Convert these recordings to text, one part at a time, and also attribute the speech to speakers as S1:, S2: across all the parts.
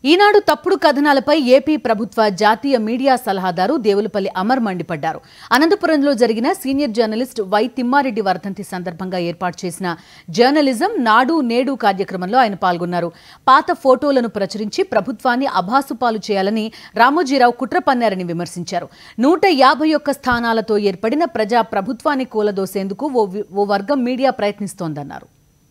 S1: ఈనాడు తప్పుడు కథనాలపై ఏపీ ప్రభుత్వ జాతీయ మీడియా సలహాదారు దేవులపల్లి అమర్ మండిపడ్డారు అనంతపురంలో జరిగిన సీనియర్ జర్నలిస్ట్ వై తిమ్మారెడ్డి వర్ధంతి సందర్భంగా ఏర్పాటు చేసిన జర్నలిజం నాడు నేడు కార్యక్రమంలో ఆయన పాల్గొన్నారు పాత ఫోటోలను ప్రచురించి ప్రభుత్వాన్ని అభాసుపాలు చేయాలని రామోజీరావు కుట్ర పన్నారని విమర్శించారు నూట యాభై ఒక్క స్థానాలతో ఏర్పడిన ప్రజా ప్రభుత్వాన్ని కూలదోసేందుకు ఓ వి- ఓ వర్గం మీడియా ప్రయత్నిస్తోందన్నారు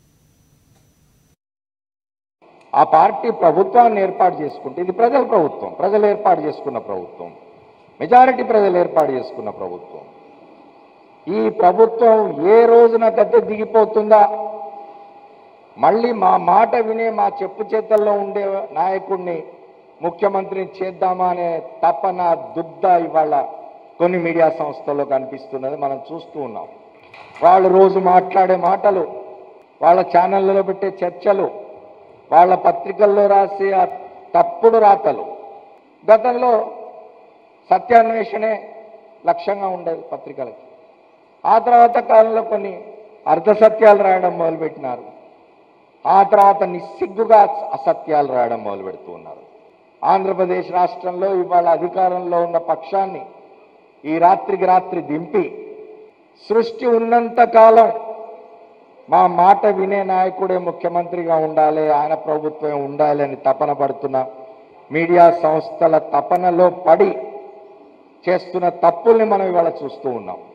S2: ఆ పార్టీ ప్రభుత్వాన్ని ఏర్పాటు చేసుకుంటే ఇది ప్రజల ప్రభుత్వం ప్రజలు ఏర్పాటు చేసుకున్న ప్రభుత్వం మెజారిటీ ప్రజలు ఏర్పాటు చేసుకున్న ప్రభుత్వం ఈ ప్రభుత్వం ఏ రోజున గద్దె దిగిపోతుందా మళ్ళీ మా మాట వినే మా చెప్పు చేతల్లో ఉండే నాయకుడిని ముఖ్యమంత్రిని చేద్దామా అనే తపన దుగ్ధ ఇవాళ కొన్ని మీడియా సంస్థల్లో కనిపిస్తున్నది మనం చూస్తూ ఉన్నాం వాళ్ళు రోజు మాట్లాడే మాటలు వాళ్ళ ఛానళ్ళలో పెట్టే చర్చలు వాళ్ళ పత్రికల్లో రాసే ఆ తప్పుడు రాతలు గతంలో సత్యాన్వేషణే లక్ష్యంగా ఉండేది పత్రికలకి ఆ తర్వాత కాలంలో కొన్ని అర్ధసత్యాలు రాయడం మొదలుపెట్టినారు ఆ తర్వాత నిస్సిగ్గుగా అసత్యాలు రాయడం మొదలు పెడుతూ ఉన్నారు ఆంధ్రప్రదేశ్ రాష్ట్రంలో ఇవాళ అధికారంలో ఉన్న పక్షాన్ని ఈ రాత్రికి రాత్రి దింపి సృష్టి ఉన్నంత కాలం మా మాట వినే నాయకుడే ముఖ్యమంత్రిగా ఉండాలి ఆయన ప్రభుత్వం ఉండాలి అని తపన పడుతున్న మీడియా సంస్థల తపనలో పడి చేస్తున్న తప్పుల్ని మనం ఇవాళ చూస్తూ ఉన్నాం